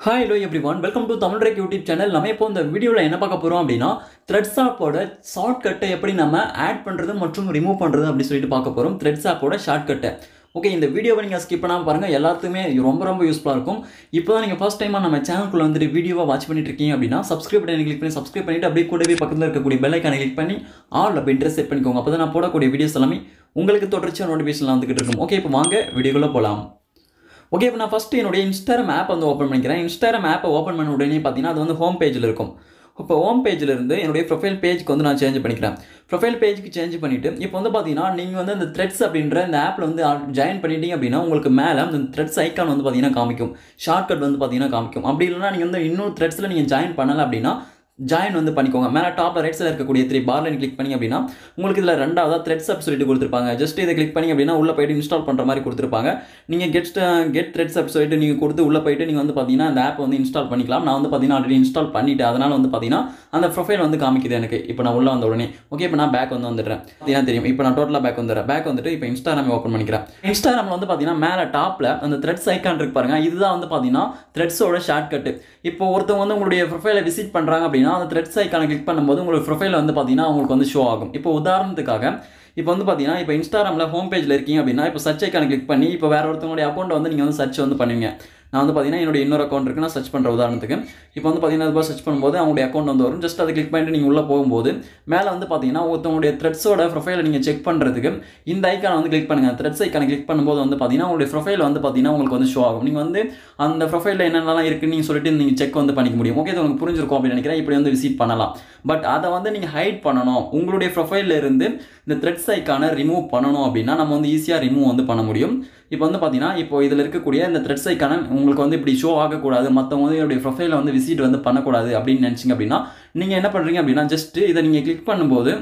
hi hello every one welcome to Tamil ரேக் YouTube channel நம்ம இப்போ இந்த வீடியோவில் என்ன பார்க்க போகிறோம் அப்படின்னா த்ரெட்ஸ் ஆப்போட ஷார்ட் கட்டை எப்படி நம்ம ஆட் பண்ணுறது மற்றும் ரிமூவ் பண்ணுறது அப்படி சொல்லிட்டு பார்க்க போகிறோம் த்ரெட்ஸ் ஆப்போட ஷார்ட் கட்டை ஓகே இந்த வீடியோவை நீங்கள் ஸ்கிப் பண்ணாமல் பாருங்கள் எல்லாத்துக்குமே ரொம்ப ரொம்ப யூஸ்ஃபுல்லாக இருக்கும் இப்போ தான் நீங்கள் ஃபஸ்ட் டைமாக நம்ம சேனலுக்குள்ள வந்துட்டு வீடியோவை வாட்ச் பண்ணிட்டு இருக்கீங்க அப்படின்னா சப்ஸ்கிரைப் பண்ணி கிளிக் பண்ணி சப்ஸ்கிரைப் பண்ணிட்டு அப்படியே கூடவே பக்கத்தில் இருக்கக்கூடிய பெல் ஐக்கானை கிளிக் பண்ணி ஆல் அப்படி இன்ட்ரெஸ்ட் செட் பண்ணிக்கோங்க அப்போ தான் நான் போடக்கூடிய வீடியோஸ் எல்லாமே உங்களுக்கு தொடர்ச்சியாக நோட்டிஃபிகேஷன்லாம் வந்துகிட்டு இருக்கும் ஓகே இப்போ வாங்க வீடியோக்குள்ளே போகலாம் ஓகே இப்போ நான் ஃபஸ்ட்டு என்னுடைய இன்ஸ்டாகிராம் ஆப் வந்து ஓப்பன் பண்ணிக்கிறேன் இன்ஸ்டாகிராம் ஆப்பை ஓப்பன் பண்ண உடனே பார்த்தீங்கன்னா அது வந்து ஹோம் பேஜில் இருக்கும் இப்போ ஹோம் பேஜில் இருந்து என்னுடைய ப்ரொஃபைல் பேஜ்க்கு வந்து நான் சேஞ்ச் பண்ணிக்கிறேன் ப்ரொஃபைல் பேஜ்க்கு சேஞ்ச் பண்ணிவிட்டு இப்போ வந்து பார்த்தீங்கன்னா நீங்கள் வந்து அந்த த்ரெட்ஸ் அப்படின்ற இந்த ஆப்பில் வந்து ஜாயின் பண்ணிட்டீங்க அப்படின்னா உங்களுக்கு மேலே அந்த த்ரெட்ஸ் ஐக்கான் வந்து பார்த்தீங்கன்னா காமிக்கும் ஷார்ட்கட் வந்து பார்த்தீங்கன்னா காமிக்கும் அப்படி இல்லைனா நீங்கள் வந்து இன்னும் த்ரெட்ஸில் நீங்கள் ஜாயின் பண்ணலை அப்படின்னா ஜாயின் வந்து பண்ணிக்கோங்க மேலே டாப்பில் ரைட் சைடில் இருக்கக்கூடிய த்ரீ பார்லைன் கிளிக் பண்ணி அப்படின்னா உங்களுக்கு இதில் ரெண்டாவதாக த்ரெட்ஸ் அப் சொல்லிட்டு கொடுத்துருப்பாங்க ஜஸ்ட் இதை கிளிக் பண்ணி அப்படின்னா உள்ளே போயிட்டு இன்ஸ்டால் பண்ணுற மாதிரி கொடுத்துருப்பாங்க நீங்கள் கெட் கெட் த்ரெட்ஸ் அப் சொல்லிட்டு நீங்கள் கொடுத்து உள்ளே போயிட்டு நீங்கள் வந்து பார்த்தீங்கன்னா அந்த ஆப் வந்து இன்ஸ்டால் பண்ணிக்கலாம் நான் வந்து பார்த்தீங்கன்னா ஆல்ரெடி இன்ஸ்டால் பண்ணிவிட்டு அதனால் வந்து பார்த்தீங்கன்னா அந்த ப்ரொஃபைல் வந்து காமிக்குது எனக்கு இப்போ நான் உள்ளே வந்த உடனே ஓகே இப்போ நான் பேக் வந்து வந்துடுறேன் பார்த்தீங்கன்னா தெரியும் இப்போ நான் டோட்டலாக பேக் வந்துடுறேன் பேக் வந்துட்டு இப்போ இன்ஸ்டாகிராம் ஓப்பன் பண்ணிக்கிறேன் இன்ஸ்டாகிராமில் வந்து பார்த்தீங்கன்னா மேலே டாப்பில் அந்த த்ரெட்ஸ் ஐக்கான் இருக்கு பாருங்க இதுதான் வந்து பார்த்தீங்கன்னா த்ரெட்ஸோட ஷார்ட்கட்டு இப்போ ஒருத்தவங்க வந்து உங்களுடைய ப்ரொஃபைலை விசிட் பண்ணுறாங்க அப்படின்னா அந்த த்ரெட்ஸ் ஐக்கானை கிளிக் பண்ணும்போது உங்களுக்கு ப்ரொஃபைல் வந்து பார்த்தீங்கன்னா உங்களுக்கு வந்து ஷோ ஆகும் இப்போ உதாரணத்துக்காக இப்போ வந்து பார்த்தீங்கன்னா இப்போ இன்ஸ்டாகிராமில் ஹோம் பேஜில் இருக்கீங்க அப்படின்னா இப்போ சர்ச் ஐக்கானை கிளிக் பண்ணி இப்போ வேற ஒருத்தவங்களுடைய அக்கௌண்ட்டை வந்து நீங்கள் வந்து சர்ச் வந்து பண்ணுவீங்க நான் வந்து பார்த்தீங்கன்னா என்னோட இன்னொரு அக்கௌண்ட் இருக்கு நான் சர்ச் பண்ணுற உதாரணத்துக்கு இப்போ வந்து பார்த்தீங்கன்னா அது சர்ச் பண்ணும்போது அவங்களுடைய அக்கௌண்ட் வந்து வரும் ஜஸ்ட் அதை கிளிக் பண்ணிட்டு நீங்கள் உள்ளே போகும்போது மேலே வந்து பார்த்தீங்கன்னா ஒருத்தவங்களுடைய த்ரெட்ஸோட ப்ரொஃபைலை நீங்கள் செக் பண்ணுறதுக்கு இந்த ஐக்கானை வந்து கிளிக் பண்ணுங்கள் த்ரெட்ஸ் ஐக்கானை கிளிக் பண்ணும்போது வந்து பார்த்தீங்கன்னா உங்களுடைய ப்ரொஃபைல் வந்து பார்த்தீங்கன்னா உங்களுக்கு வந்து ஷோ ஆகும் நீங்கள் வந்து அந்த ப்ரொஃபைலில் என்னென்னலாம் இருக்குன்னு நீங்கள் சொல்லிட்டு நீங்கள் செக் வந்து பண்ணிக்க முடியும் ஓகே இது உங்களுக்கு புரிஞ்சிருக்கும் அப்படின்னு நினைக்கிறேன் இப்படி வந்து விசிட் பண்ணலாம் பட் அதை வந்து நீங்கள் ஹைட் பண்ணணும் உங்களுடைய ப்ரொஃபைலில் இருந்து இந்த த்ரெட்ஸ் ஐக்கானை ரிமூவ் பண்ணணும் அப்படின்னா நம்ம வந்து ஈஸியாக ரிமூவ் வந்து பண்ண முடியும் இப்போ வந்து பார்த்தீங்கன்னா இப்போ இதில் இருக்கக்கூடிய இந்த த்ரெட்ஸ் ஐக்கான உங்களுக்கு வந்து இப்படி ஷோ ஆகக்கூடாது மற்றவங்க வந்து என்னுடைய ப்ரொஃபைலை வந்து விசிட் வந்து பண்ணக்கூடாது அப்படின்னு நினச்சிங்க அப்படின்னா நீங்கள் என்ன பண்ணுறீங்க அப்படின்னா ஜஸ்ட் இதை நீங்கள் கிளிக் பண்ணும்போது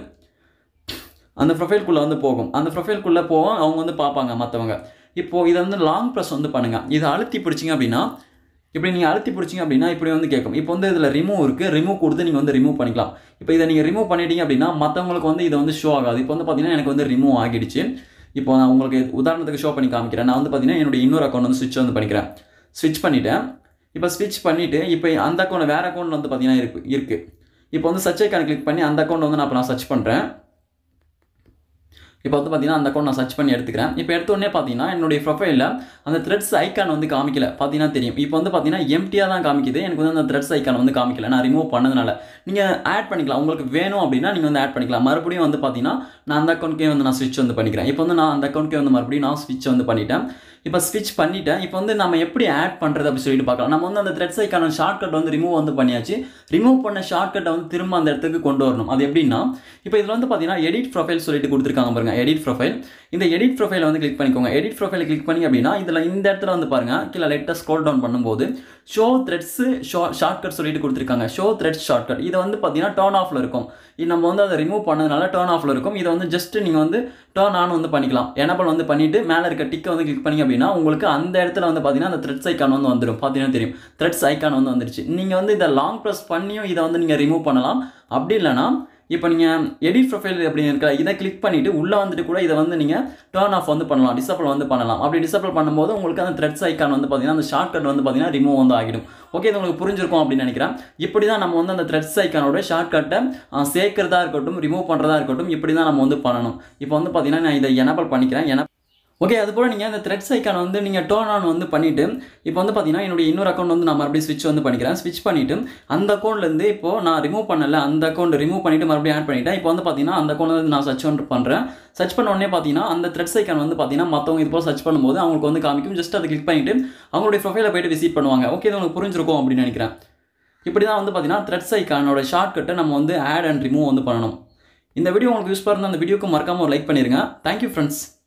அந்த ப்ரொஃபைல்குள்ளே வந்து போகும் அந்த ப்ரொஃபைல்குள்ளே போகும் அவங்க வந்து பார்ப்பாங்க மற்றவங்க இப்போது இதை வந்து லாங் ப்ரெஸ் வந்து பண்ணுங்கள் இதை அழுத்தி பிடிச்சிங்க அப்படின்னா இப்படி நீங்கள் அழுத்தி பிடிச்சிங்க அப்படின்னா இப்படி வந்து கேட்கும் இப்போ வந்து இதில் ரிமூவ் இருக்குது ரிமூவ் கொடுத்து நீங்கள் வந்து ரிமூவ் பண்ணிக்கலாம் இப்போ இதை நீங்கள் ரிமூவ் பண்ணிட்டீங்க அப்படின்னா மற்றவங்களுக்கு வந்து இதை வந்து ஷோ ஆகாது இப்போ வந்து பார்த்தீங்கன்னா எனக்கு வந்து ரிமூவ் ஆகிடுச்சு இப்போ நான் உங்களுக்கு உதாரணத்துக்கு ஷோ பண்ணி காமிக்கிறேன் நான் வந்து பார்த்தீங்கன்னா என்னோட இன்னொரு அக்கௌண்ட் வந்து ஸ்விட்ச் வந்து பண்ணிக்கிறேன் ஸ்விட்ச் பண்ணிவிட்டேன் இப்போ ஸ்விட்ச் பண்ணிவிட்டு இப்போ அந்த அக்கௌண்ட் வேறு அக்கௌண்ட் வந்து பார்த்தீங்கன்னா இருக்கு இருக்குது இப்போ வந்து சர்ச் ஐக்கான கிளிக் பண்ணி அந்த அக்கௌண்ட் வந்து நான் இப்போ நான் சர்ச் பண்ணுறேன் இப்போ வந்து பார்த்தீங்கன்னா அந்த அக்கௌண்ட் நான் சர்ச் பண்ணி எடுத்துக்கிறேன் இப்போ எடுத்த உடனே பார்த்தீங்கன்னா என்னுடைய ப்ரொஃபைலில் அந்த த்ரெட்ஸ் ஐக்கான் வந்து காமிக்கல பார்த்தீங்கன்னா தெரியும் இப்போ வந்து பார்த்தீங்கன்னா எம்டியாக தான் காமிக்குது எனக்கு வந்து அந்த த்ரெட்ஸ் ஐக்கான் வந்து காமிக்கல நான் ரிமூவ் பண்ணதுனால நீங்கள் ஆட் பண்ணிக்கலாம் உங்களுக்கு வேணும் அப்படின்னா நீங்கள் வந்து ஆட் பண்ணிக்கலாம் மறுபடியும் வந்து பார்த்தீங்கன்னா நான் அந்த அக்கௌண்ட்கே வந்து நான் ஸ்விட்ச் வந்து பண்ணிக்கிறேன் இப்போ வந்து நான் அந்த அக்கௌண்ட்கே வந்து மறுபடியும் நான் ஸ்விட்ச் வந்து பண்ணிட்டேன் இப்போ ஸ்விட்ச் பண்ணிட்டேன் இப்போ வந்து நம்ம எப்படி ஆட் பண்ணுறது அப்படி சொல்லிட்டு பார்க்கலாம் நம்ம வந்து அந்த த்ரெட்ஸ் ஐக்கான ஷார்ட்கட் வந்து ரிமூவ் வந்து பண்ணியாச்சு ரிமூவ் பண்ண ஷார்ட்கட்டை வந்து திரும்ப அந்த இடத்துக்கு கொண்டு வரணும் அது எப்படின்னா இப்போ இதில் வந்து பார்த்தீங்கன்னா எடிட் ப்ரொஃபைல் சொல்லிட்டு கொடுத்துருக்காங்க பாருங்க எடிட் ப்ரொஃபைல் இந்த எடிட் ப்ரொஃபைல் வந்து கிளிக் பண்ணிக்கோங்க எடிட் ப்ரொஃபைல் கிளிக் பண்ணி அப்படின்னா இதில் இந்த இடத்துல வந்து பாருங்க கீழே லைட்டாக ஸ்க்ரோல் டவுன் பண்ணும்போது ஷோ த்ரெட்ஸ் ஷோ ஷார்ட்கட் சொல்லிட்டு கொடுத்துருக்காங்க ஷோ த்ரெட்ஸ் ஷார்ட்கட் இதை வந்து பார்த்தீங்கன்னா டர்ன் ஆஃபில் இருக்கும் இது நம்ம வந்து அதை ரிமூவ் பண்ணதுனால டர்ன் ஆஃபில் இருக்கும் இதை வந்து ஜஸ்ட் நீங்கள் வந்து டர்ன் ஆன் வந்து பண்ணிக்கலாம் எனபிள் வந்து பண்ணிட்டு மேலே இருக்க டிக்கை வந்து கிளிக் பண்ணி அப்படின்னா உங்களுக்கு அந்த இடத்துல வந்து பார்த்தீங்கன்னா அந்த த்ரெட்ஸ் ஐக்கான் வந்து வந்துடும் பார்த்தீங்கன்னா தெரியும் த்ரெட்ஸ் ஐக்கான் வந்து வந்துருச்சு நீங்கள் வந்து இதை லாங் ப்ரெஸ் பண்ணியும் இதை வந்து நீங்கள் ரிமூவ் பண்ணலாம் அப்படி இல்லைனா இப்போ நீங்கள் எடிட் ப்ரொஃபைல் அப்படின்னு இருக்க இதை கிளிக் பண்ணிவிட்டு உள்ளே வந்துட்டு கூட இதை வந்து நீங்கள் டர்ன் ஆஃப் வந்து பண்ணலாம் டிசபிள் வந்து பண்ணலாம் அப்படி டிசபிள் பண்ணும்போது உங்களுக்கு அந்த த்ரெட்ஸ் ஐக்கான் வந்து பார்த்தீங்கன்னா அந்த ஷார்ட்கட் வந்து பார்த்தீங்கன்னா ரிமூவ் வந்து ஆகிடும் ஓகே இது உங்களுக்கு புரிஞ்சிருக்கும் அப்படின்னு நினைக்கிறேன் இப்படி தான் நம்ம வந்து அந்த த்ரெட்ஸ் ஐக்கானோட ஷார்ட்கட்டை சேர்க்கிறதா இருக்கட்டும் ரிமூவ் பண்ணுறதா இருக்கட்டும் இப்படி தான் நம்ம வந்து பண்ணணும் இப்போ வந்து பார்த்தீங்கன்னா நான் இதை எனபிள் பண்ணிக்கிறேன் என ஓகே அது போல் நீங்கள் அந்த த்ரெட்ஸ் ஐக்கான வந்து நீங்கள் டோன் ஆன் வந்து பண்ணிவிட்டு இப்போ வந்து பார்த்தீங்கன்னா என்னுடைய இன்னொரு அக்கௌண்ட் வந்து நான் மறுபடியும் ஸ்விட்ச் வந்து பண்ணிக்கிறேன் ஸ்விட்ச் பண்ணிவிட்டு அந்த அக்கௌண்ட்லேருந்து இப்போ நான் ரிமூவ் பண்ணல அந்த அக்கௌண்ட் ரிமூவ் பண்ணிவிட்டு மறுபடியும் ஆட் பண்ணிவிட்டேன் இப்போ வந்து பார்த்தீங்கன்னா அந்த அக்கௌண்ட் வந்து நான் சர்ச் வந்து பண்ணுறேன் சர்ச் பண்ண உடனே பார்த்தீங்கன்னா அந்த த்ரெட்ஸ் ஐக்கான் வந்து பார்த்தீங்கன்னா மற்றவங்க இது போல் சர்ச் பண்ணும்போது அவங்களுக்கு வந்து காமிக்கும் ஜஸ்ட் அதை கிளிக் பண்ணிவிட்டு அவங்களுடைய ப்ரொஃபைலை போயிட்டு விசிட் பண்ணுவாங்க ஓகே இது உங்களுக்கு புரிஞ்சிருக்கும் அப்படின்னு நினைக்கிறேன் இப்படி தான் வந்து பார்த்தீங்கன்னா த்ரெட்ஸ் ஐக்கானோட ஷார்ட்கட்டை நம்ம வந்து ஆட் அண்ட் ரிமூவ் வந்து பண்ணணும் இந்த வீடியோ உங்களுக்கு யூஸ்ஃபுல்லாக இருந்தால் அந்த வீடியோக்கு மறக்காமல் ஒரு லைக் பண்ணிடுங்க தேங்க்யூ ஃப்ரெண்ட்ஸ்